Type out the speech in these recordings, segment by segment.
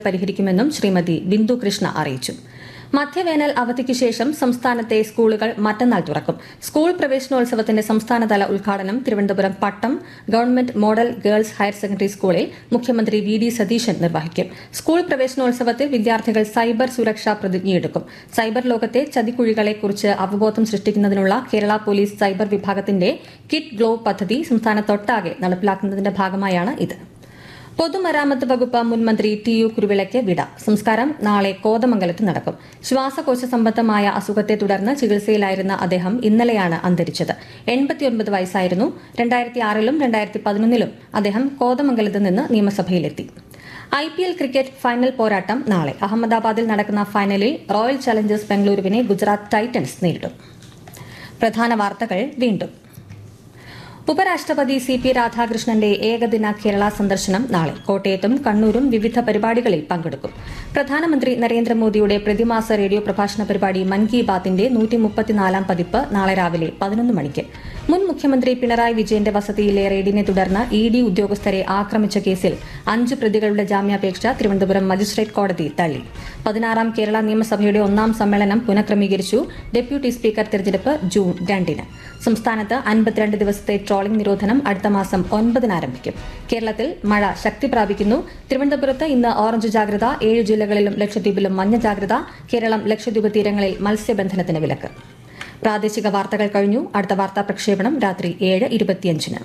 പരിഹരിക്കുമെന്നും ശ്രീമതി ബിന്ദു കൃഷ്ണ അറിയിച്ചു മധ്യവേനൽ അവധിക്ക് ശേഷം സംസ്ഥാനത്തെ സ്കൂളുകൾ മറ്റന്നാൾ തുറക്കും സ്കൂൾ പ്രവേശനോത്സവത്തിന്റെ സംസ്ഥാനതല ഉദ്ഘാടനം Thiruvananthapuram Pattom government model girls higher secondary സ്കൂളിൽ മുഖ്യമന്ത്രി വി ഡി സതീശൻ നിർവഹിക്കും സ്കൂൾ പ്രവേശനോത്സവത്തിൽ വിദ്യാർത്ഥികൾ സൈബർ സുരക്ഷാ പ്രതിജ്ഞയെടുക്കും സൈബർ ലോകത്തെ ചതിക്കുഴികളെക്കുറിച്ച് അവബോധം സൃഷ്ടിക്കുന്നതിനുള്ള കേരള പോലീസ് സൈബർ വിഭാഗത്തിന്റെ കിറ്റ് ഗ്ലോ പദ്ധതി സംസ്ഥാനത്തൊട്ടാകെ നടപ്പിലാക്കുന്നതിന്റെ ഭാഗമായാണ് ഇത് പൊതുമരാമത്ത് വകുപ്പ് മുൻ മന്ത്രി ടി യു കുരുവിളയ്ക്ക് വിട സംസ്കാരം നാളെ കോതമംഗലത്ത് നടക്കും ശ്വാസകോശ സംബന്ധമായ അസുഖത്തെ തുടർന്ന് ചികിത്സയിലായിരുന്ന അദ്ദേഹം ഇന്നലെയാണ് അന്തരിച്ചത് എൺപത്തിയൊൻപത് വയസ്സായിരുന്നു രണ്ടായിരത്തി ആറിലും രണ്ടായിരത്തി പതിനൊന്നിലും അദ്ദേഹം കോതമംഗലത്ത് നിന്ന് നിയമസഭയിലെത്തി I P L cricket final പോരാട്ടം നാളെ അഹമ്മദാബാദിൽ നടക്കുന്ന ഫൈനലിൽ റോയൽ ചലഞ്ചേഴ്സ് ബംഗളൂരുവിനെ ഗുജറാത്ത് ടൈറ്റൻസ് നേരിടും പ്രധാന വാർത്തകൾ വീണ്ടും ഉപരാഷ്ട്രപതി സി പി രാധാകൃഷ്ണന്റെ ഏകദിന കേരള സന്ദർശനം നാളെ കോട്ടയത്തും കണ്ണൂരും വിവിധ പരിപാടികളിൽ പങ്കെടുക്കും പ്രധാനമന്ത്രി നരേന്ദ്രമോദിയുടെ പ്രതിമാസ റേഡിയോ പ്രഭാഷണ പരിപാടി മൻ കി ബാത്തിന്റെ നൂറ്റിമുപ്പത്തിനാലാം പതിപ്പ് നാളെ രാവിലെ പതിനൊന്ന് മണിക്ക് മുൻ മുഖ്യമന്ത്രി പിണറായി വിജയന്റെ വസതിയിലെ റെയ്ഡിനെ തുടർന്ന് ഇ ഡി ഉദ്യോഗസ്ഥരെ ആക്രമിച്ച കേസിൽ അഞ്ച് പ്രതികളുടെ ജാമ്യാപേക്ഷ തിരുവനന്തപുരം മജിസ്ട്രേറ്റ് കോടതി തള്ളി പതിനാറാം കേരള നിയമസഭയുടെ ഒന്നാം സമ്മേളനം പുനഃക്രമീകരിച്ചു ഡെപ്യൂട്ടി സ്പീക്കർ തെരഞ്ഞെടുപ്പ് ജൂൺ രണ്ടിന് സംസ്ഥാനത്ത് അൻപത്തിരണ്ട് ദിവസത്തെ ട്രോളിംഗ് നിരോധനം അടുത്ത മാസം ഒൻപതിന് ആരംഭിക്കും കേരളത്തിൽ മഴ ശക്തി പ്രാപിക്കുന്നു തിരുവനന്തപുരത്ത് ഇന്ന് ഓറഞ്ച് ജാഗ്രത ഏഴ് ജില്ലകളിലും ലക്ഷദ്വീപിലും മഞ്ഞ ജാഗ്രത കേരളം ലക്ഷദ്വീപ് തീരങ്ങളിൽ മത്സ്യബന്ധനത്തിന് വിലക്ക് പ്രാദേശിക വാർത്തകൾ കഴിഞ്ഞു അടുത്ത വാർത്താ പ്രക്ഷേപണം രാത്രി ഏഴ് ഇരുപത്തിയഞ്ചിന്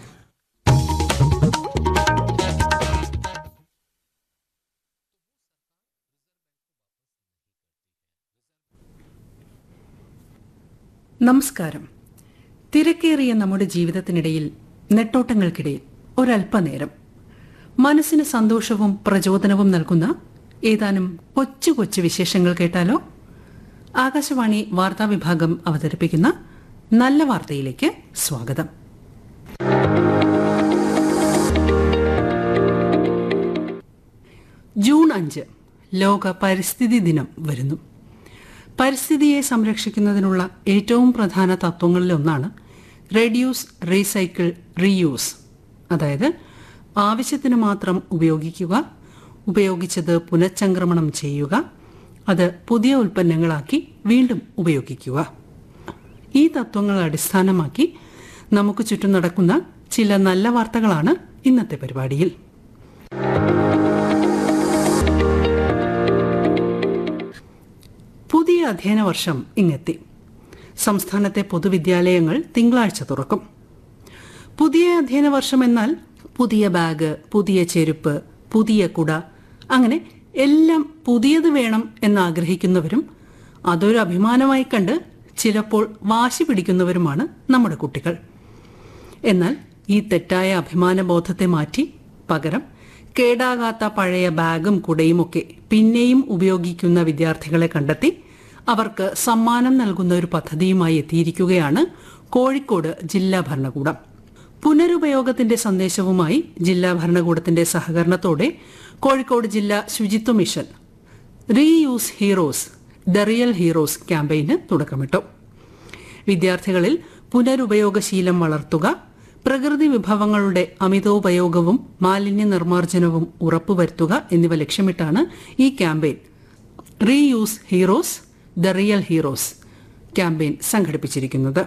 നമസ്കാരം തിരക്കേറിയ നമ്മുടെ ജീവിതത്തിനിടയിൽ നെട്ടോട്ടങ്ങൾക്കിടയിൽ ഒരല്പനേരം മനസ്സിന് സന്തോഷവും പ്രചോദനവും നൽകുന്ന ഏതാനും കൊച്ചു കൊച്ചു വിശേഷങ്ങൾ കേട്ടാലോ ആകാശവാണി വാർത്താ വിഭാഗം അവതരിപ്പിക്കുന്ന നല്ല വാർത്തയിലേക്ക് സ്വാഗതം ജൂൺ അഞ്ച് ലോക പരിസ്ഥിതി ദിനം വരുന്നു പരിസ്ഥിതിയെ സംരക്ഷിക്കുന്നതിനുള്ള ഏറ്റവും പ്രധാന തത്വങ്ങളിലൊന്നാണ് റെഡ്യൂസ് റീസൈക്കിൾ റീയൂസ് അതായത് ആവശ്യത്തിന് മാത്രം ഉപയോഗിക്കുക ഉപയോഗിച്ചത് പുനഃചംക്രമണം ചെയ്യുക അത് പുതിയ ഉൽപ്പന്നങ്ങളാക്കി വീണ്ടും ഉപയോഗിക്കുക ഈ തത്വങ്ങൾ അടിസ്ഥാനമാക്കി നമുക്ക് ചുറ്റും നടക്കുന്ന ചില നല്ല വാർത്തകളാണ് ഇന്നത്തെ പരിപാടിയിൽ പുതിയ അധ്യയന വർഷം ഇങ്ങെത്തി സംസ്ഥാനത്തെ പൊതുവിദ്യാലയങ്ങൾ തിങ്കളാഴ്ച തുറക്കും പുതിയ അധ്യയന വർഷം എന്നാൽ പുതിയ ബാഗ് പുതിയ ചെരുപ്പ് പുതിയ കുട അങ്ങനെ എല്ലാം പുതിയത് വേണം എന്നാഗ്രഹിക്കുന്നവരും അതൊരു അഭിമാനമായി കണ്ട് ചിലപ്പോൾ വാശി പിടിക്കുന്നവരുമാണ് നമ്മുടെ കുട്ടികൾ എന്നാൽ ഈ തെറ്റായ അഭിമാനബോധത്തെ മാറ്റി പകരം കേടാകാത്ത പഴയ ബാഗും കുടയുമൊക്കെ പിന്നെയും ഉപയോഗിക്കുന്ന വിദ്യാർത്ഥികളെ കണ്ടെത്തി അവർക്ക് സമ്മാനം നൽകുന്ന ഒരു പദ്ധതിയുമായി എത്തിയിരിക്കുകയാണ് കോഴിക്കോട് ജില്ലാ ഭരണകൂടം പുനരുപയോഗത്തിന്റെ സന്ദേശവുമായി ജില്ലാ ഭരണകൂടത്തിന്റെ സഹകരണത്തോടെ കോഴിക്കോട് ജില്ലാ ശുചിത്വ mission reuse heroes the real heroes ക്യാമ്പയിന് തുടക്കമിട്ടു വിദ്യാർത്ഥികളിൽ പുനരുപയോഗശീലം വളർത്തുക പ്രകൃതി വിഭവങ്ങളുടെ അമിതോപയോഗവും മാലിന്യ നിർമ്മാർജ്ജനവും ഉറപ്പുവരുത്തുക എന്നിവ ലക്ഷ്യമിട്ടാണ് ഈ campaign reuse heroes the real heroes campaign സംഘടിപ്പിച്ചിരിക്കുന്നത്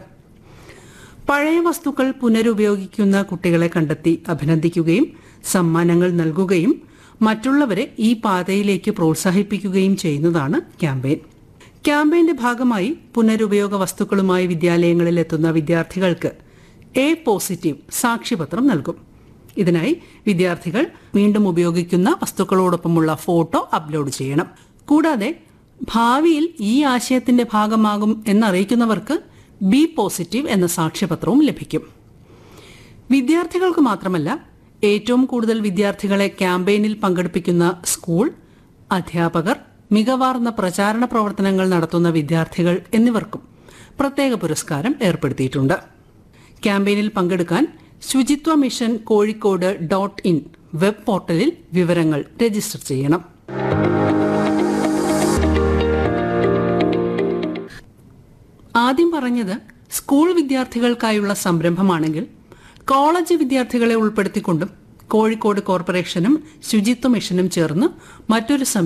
പഴയ വസ്തുക്കൾ പുനരുപയോഗിക്കുന്ന കുട്ടികളെ കണ്ടെത്തി അഭിനന്ദിക്കുകയും സമ്മാനങ്ങൾ നൽകുകയും മറ്റുള്ളവരെ ഈ പാതയിലേക്ക് പ്രോത്സാഹിപ്പിക്കുകയും ചെയ്യുന്നതാണ് ക്യാമ്പയിൻ ക്യാമ്പയിന്റെ ഭാഗമായി പുനരുപയോഗ വസ്തുക്കളുമായി വിദ്യാലയങ്ങളിൽ എത്തുന്ന വിദ്യാർത്ഥികൾക്ക് എ പോസിറ്റീവ് സാക്ഷ്യപത്രം നൽകും ഇതിനായി വിദ്യാർത്ഥികൾ വീണ്ടും ഉപയോഗിക്കുന്ന വസ്തുക്കളോടൊപ്പമുള്ള ഫോട്ടോ അപ്ലോഡ് ചെയ്യണം കൂടാതെ ഭാവിയിൽ ഈ ആശയത്തിന്റെ ഭാഗമാകും എന്നറിയിക്കുന്നവർക്ക് ബി പോസിറ്റീവ് എന്ന സാക്ഷ്യപത്രവും ലഭിക്കും വിദ്യാർത്ഥികൾക്ക് മാത്രമല്ല ഏറ്റവും കൂടുതൽ വിദ്യാർത്ഥികളെ ക്യാമ്പയിനിൽ പങ്കെടുപ്പിക്കുന്ന സ്കൂൾ അധ്യാപകർ മികവാർന്ന പ്രചാരണ പ്രവർത്തനങ്ങൾ നടത്തുന്ന വിദ്യാർത്ഥികൾ എന്നിവർക്കും പ്രത്യേക പുരസ്കാരം ഏർപ്പെടുത്തിയിട്ടുണ്ട് ക്യാമ്പയിനിൽ പങ്കെടുക്കാൻ ശുചിത്വ mission Kozhikode dot in web പോർട്ടലിൽ വിവരങ്ങൾ രജിസ്റ്റർ ചെയ്യണം ആദ്യം പറഞ്ഞത് സ്കൂൾ വിദ്യാർത്ഥികൾക്കായുള്ള സംരംഭമാണെങ്കിൽ കോളേജ് വിദ്യാർത്ഥികളെ ഉൾപ്പെടുത്തിക്കൊണ്ടും കോഴിക്കോട് കോർപ്പറേഷനും ശുചിത്വ മിഷനും ചേർന്ന് മറ്റൊരു